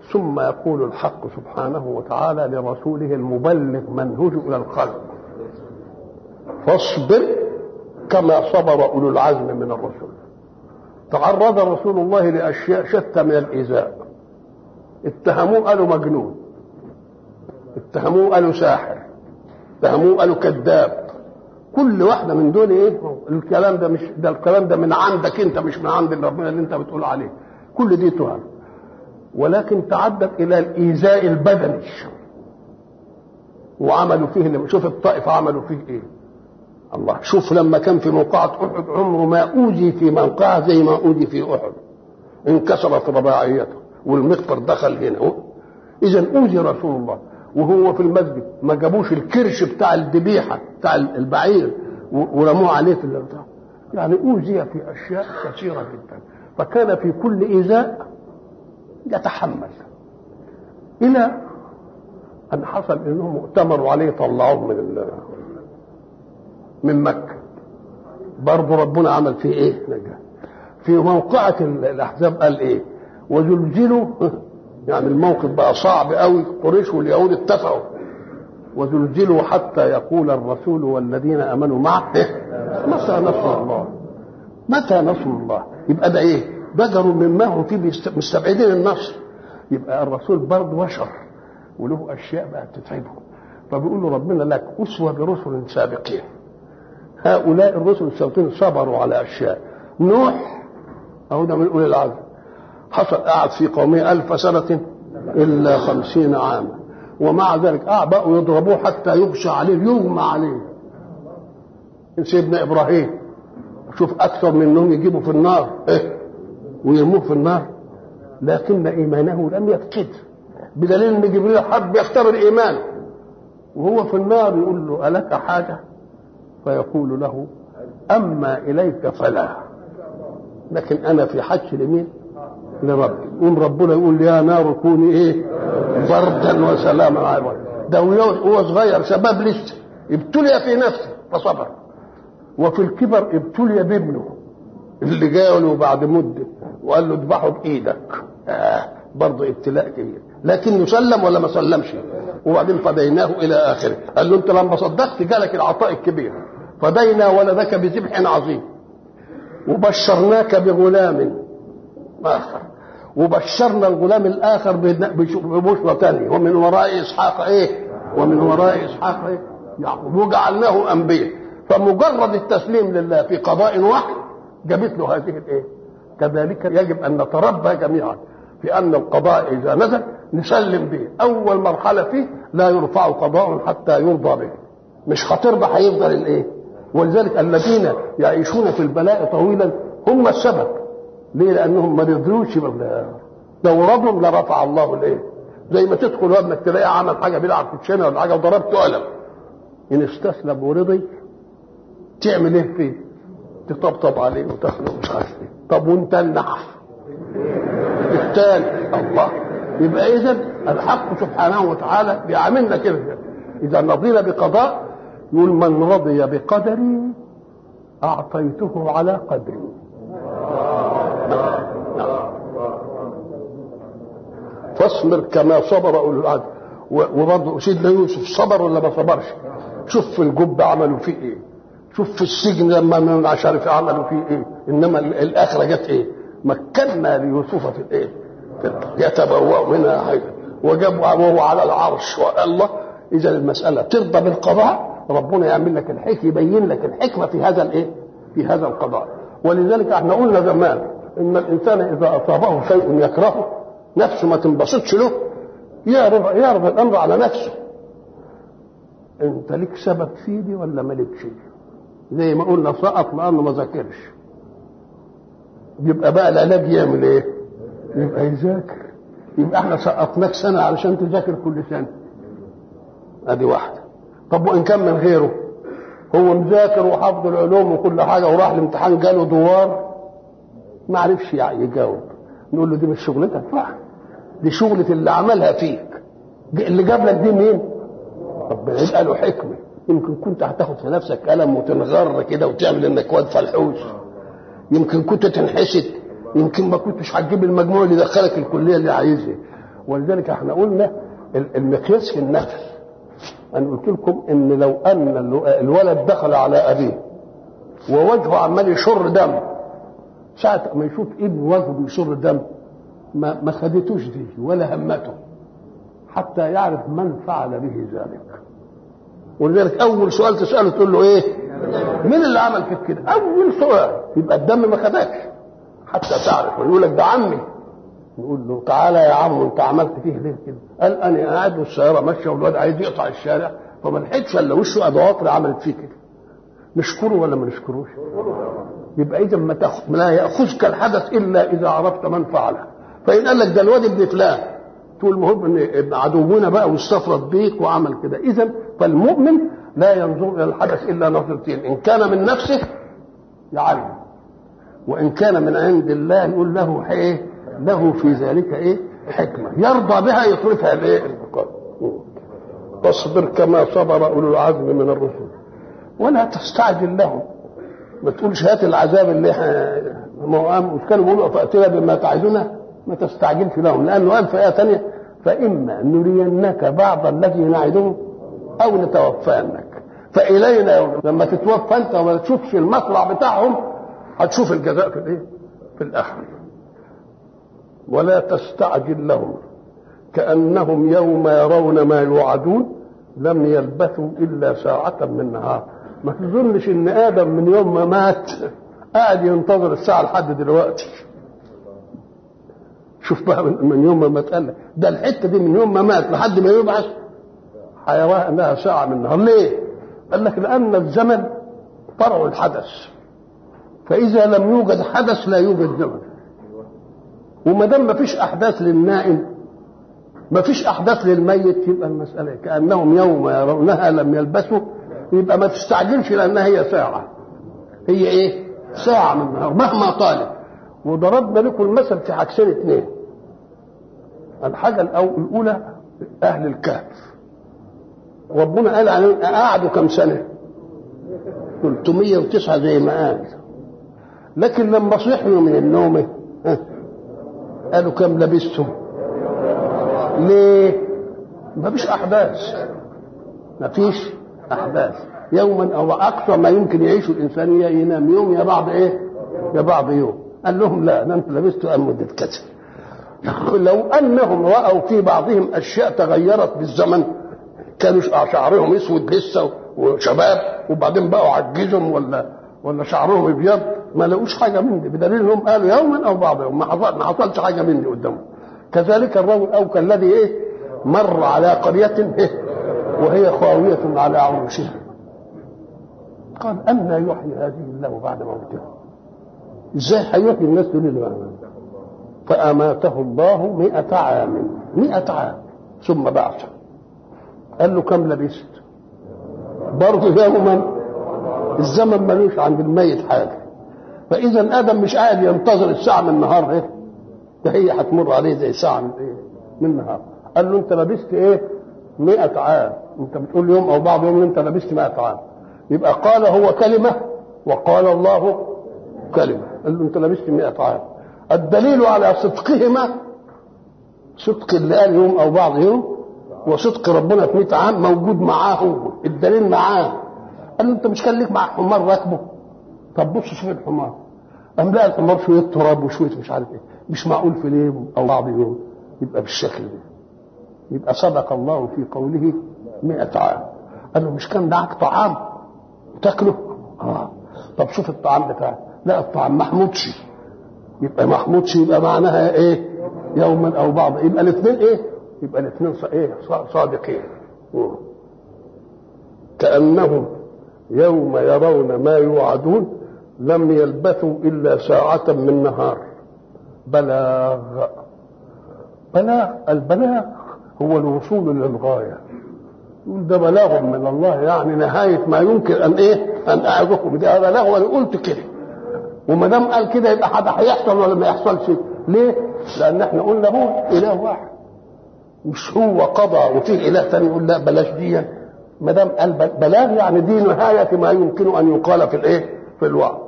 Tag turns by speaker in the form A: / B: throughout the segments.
A: ثم يقول الحق سبحانه وتعالى لرسوله المبلغ منهج الى الخلق فاصبر كما صبر اولو العزم من الرسل تعرض رسول الله لاشياء شتى من الايذاء اتهموه قالوا مجنون اتهموه قالوا ساحر اتهموه قالوا كذاب كل واحده من دول ايه الكلام ده مش ده الكلام ده من عندك انت مش من عند ربنا اللي انت بتقول عليه كل دي تهم ولكن تعدت الى الايذاء البدني وعملوا فيه شوف الطائف عملوا فيه ايه الله شوف لما كان في موقعة أحد عمره ما أوذي في موقعة زي ما أوذي في أحد انكسرت رباعيته والمغفر دخل هنا إذا أوذي رسول الله وهو في المسجد ما جابوش الكرش بتاع الذبيحة بتاع البعير ورموه عليه في البتاع يعني أوذي في أشياء كثيرة جدا فكان في كل إيذاء يتحمل إلى أن حصل إنهم ائتمروا عليه طلعوه من من مكة برضه ربنا عمل فيه ايه نجاة في موقعة الأحزاب قال ايه وزلزلوا يعني الموقف بقى صعب قوي قريش واليهود اتفقوا وزلزلوا حتى يقول الرسول والذين امنوا معه متى نصر الله متى نصر الله يبقى ده ايه بجروا مما هم فيه مستبعدين النصر يبقى الرسول برضه بشر وله اشياء بقى تتعبه فبيقول له ربنا لك اسوه برسل سابقين هؤلاء الرسل السابقين صبروا على اشياء نوح اهو ده من اولي العزم حصل قعد في قومه ألف سنة إلا خمسين عاما ومع ذلك أعبأوا يضربوه حتى يغشى عليه يغمى عليه سيدنا إبراهيم شوف أكثر منهم يجيبوا في النار إيه ويرموه في النار لكن إيمانه لم يفقد بدليل أن جبريل حب يختبر إيمانه وهو في النار يقول له ألك حاجة فيقول له أما إليك فلا لكن أنا في حج لمين لربي يقوم ربنا يقول يا نار كوني ايه بردا وسلاما على الرب ده وهو صغير شباب لسه ابتلي في نفسه فصبر وفي الكبر ابتلي بابنه اللي جاء له بعد مده وقال له اذبحه بايدك آه برضه ابتلاء كبير لكنه سلم ولا ما سلمش وبعدين فديناه الى اخره قال له انت لما صدقت جالك العطاء الكبير فدينا ولدك بذبح عظيم وبشرناك بغلام آخر وبشرنا الغلام الآخر ببشرى ثانية ومن وراء إسحاق إيه ومن وراء إسحاق إيه يعقوب وجعلناه أنبياء فمجرد التسليم لله في قضاء واحد جابت له هذه الإيه كذلك يجب أن نتربى جميعا في أن القضاء إذا نزل نسلم به أول مرحلة فيه لا يرفع قضاء حتى يرضى به مش خطير ده هيفضل الإيه ولذلك الذين يعيشون في البلاء طويلا هم السبب ليه؟ لانهم ما رضيوش لو رضوا لرفع الله الايه؟ زي ما تدخل وابنك تلاقيه عمل حاجه بيلعب في الشنه ولا حاجه وضربته قلم ان استسلم ورضي تعمل ايه فيه؟ تطبطب عليه وتاخده مش عارف ايه طب وانت النحف الثاني الله يبقى اذا الحق سبحانه وتعالى بيعاملنا كده اذا رضينا بقضاء يقول من رضي بقدري اعطيته على قدري فاصبر كما صبر اولو العزم وبرضه سيدنا يوسف صبر ولا ما صبرش شوف في الجب عملوا فيه ايه شوف في السجن لما مش عارف عملوا فيه ايه انما الاخره جت ايه مكنا ليوسف في الايه يتبوأ منها حيث وجاب وهو على العرش الله اذا المساله ترضى بالقضاء ربنا يعمل لك الحكمه يبين لك الحكمه في هذا الايه في هذا القضاء ولذلك احنا قلنا زمان ان الانسان اذا اصابه شيء يكرهه نفسه ما تنبسطش له يعرض يعرض الامر على نفسه انت لك سبب في دي ولا مالكش زي ما قلنا سقط لانه ما ذاكرش يبقى بقى العلاج يعمل ايه يبقى يذاكر يبقى احنا سقطناك سنه علشان تذاكر كل سنه ادي واحده طب وان كان من غيره هو مذاكر وحافظ العلوم وكل حاجه وراح الامتحان جاله دوار ما عرفش يجاوب نقول له دي مش شغلتك صح دي شغلة اللي عملها فيك اللي جاب لك دي مين ربنا يبقى له حكمة يمكن كنت هتاخد في نفسك قلم وتنغر كده وتعمل انك واد فلحوش يمكن كنت تنحسد يمكن ما كنتش هتجيب المجموع اللي دخلك الكلية اللي عايزها ولذلك احنا قلنا المقياس في النفل انا قلت لكم ان لو ان الولد دخل على ابيه ووجهه عمال يشر دم ساعة ما يشوف ابن وجهه بيشر دم ما ما خدتوش دي ولا همته حتى يعرف من فعل به ذلك ولذلك اول سؤال تساله تقول له ايه مين اللي عمل فيك كده اول سؤال يبقى الدم ما خدكش حتى تعرف ويقول لك ده عمي نقول له تعالى يا عم انت عملت فيه ليه كده قال انا قاعد والسياره ماشيه والواد عايز يقطع الشارع فما لحقتش الا وشه ادوات عملت فيه كده نشكره ولا ما نشكروش يبقى اذا ما تاخذ لا ياخذك الحدث الا اذا عرفت من فعله فان قال لك ده الواد ابن فلان تقول المهم ان عدونا بقى واستفرد بيك وعمل كده اذا فالمؤمن لا ينظر الى الحدث الا نظرتين ان كان من نفسه يعلم وان كان من عند الله يقول له ايه له في ذلك ايه حكمه يرضى بها يصرفها الايه فاصبر كما صبر اولو العزم من الرسل ولا تستعجل لهم ما تقولش هات العذاب اللي ما هو كانوا بيقولوا فاتنا بما تعدنا ما تستعجلش لهم لانه قال في ايه ثانيه فاما نرينك بعض الذي نعدهم او نتوفانك فالينا لما تتوفى انت وما تشوفش المطلع بتاعهم هتشوف الجزاء في الايه؟ في الاخره ولا تستعجل لهم كانهم يوم يرون ما يوعدون لم يلبثوا الا ساعه من نهار ما تظنش ان ادم من يوم ما مات قاعد ينتظر الساعه لحد دلوقتي شوف بقى من يوم ما مات قال ده الحته دي من يوم ما مات لحد ما يبعث حيوان انها ساعه من النهار ليه؟ قال لك لان الزمن فرع الحدث فاذا لم يوجد حدث لا يوجد زمن وما دام ما فيش احداث للنائم ما فيش احداث للميت يبقى المساله كانهم يوم يرونها لم يلبثوا يبقى ما تستعجلش لانها هي ساعه هي ايه ساعه من النهار مهما طالت وضربنا لكم المثل في عكسين اثنين الحاجه الاولى اهل الكهف ربنا قال عليهم قعدوا كم سنه 309 زي ما قال لكن لما صحوا من النوم قالوا كم لبستم ليه ما فيش احداث ما فيش احداث يوما او اقصى ما يمكن يعيشه الانسان يا ينام يوم يا بعض ايه يا بعض يوم قال لهم لا ده انتم لبستوا ام مده كذا لو انهم راوا في بعضهم اشياء تغيرت بالزمن كانوا شعرهم اسود لسه وشباب وبعدين بقوا عجزهم ولا ولا شعرهم ابيض ما لقوش حاجه من دي بدليل انهم قالوا يوما او بعض يوم ما حصل ما حصلش حاجه من دي قدامهم كذلك الرجل او كالذي ايه مر على قريه إيه وهي خاويه على عروشها قال أن يحيي هذه الله بعد موتها ازاي هيحيي الناس دول اللي بعد فأماته الله مئة عام مئة عام ثم بعثه قال له كم لبست برضه يوما الزمن ملوش عند الميت حاجة فإذا آدم مش قاعد ينتظر الساعة من النهار ايه ده هي هتمر عليه زي ساعة من ايه من النهار قال له انت لبست ايه مئة عام انت بتقول يوم او بعض يوم انت لبست مئة عام يبقى قال هو كلمة وقال الله كلمة قال له انت لبست مئة عام الدليل على صدقهما صدق اللي قال يوم او بعض يوم وصدق ربنا في 100 عام موجود معاه هو الدليل معاه قال له انت مش كان ليك مع حمار راكبه طب بص شوف الحمار قام لقى الحمار شويه تراب وشويه مش عارف ايه مش معقول في اليوم او بعض يوم يبقى بالشكل ده يبقى صدق الله في قوله مئة عام قال له مش كان معك طعام تاكله اه طب شوف الطعام بتاعك لا الطعام محمودش يبقى محمودش يبقى معناها ايه يوما او بعض يبقى الاثنين ايه يبقى الاثنين ايه صادقين كانهم يوم يرون ما يوعدون لم يلبثوا الا ساعه من نهار بلاغ بلاغ البلاغ هو الوصول للغايه يقول ده بلاغ من الله يعني نهايه ما يمكن ان ايه ان اعظكم ده بلاغ وانا قلت كده وما دام قال كده يبقى حاجه هيحصل ولا ما يحصلش ليه؟ لان احنا قلنا هو اله واحد مش هو قضى وفيه اله ثاني يقول لا بلاش دي ما دام قال بلاغ يعني دي نهايه ما يمكن ان يقال في الايه؟ في الوعد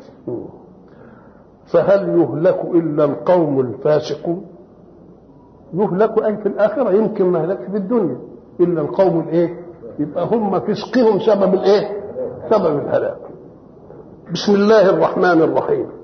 A: فهل يهلك الا القوم الفاسقون يهلكوا أي في الآخرة يمكن ما هلكش في الدنيا إلا القوم الإيه يبقى هم فسقهم سبب الإيه سبب الهلاك بسم الله الرحمن الرحيم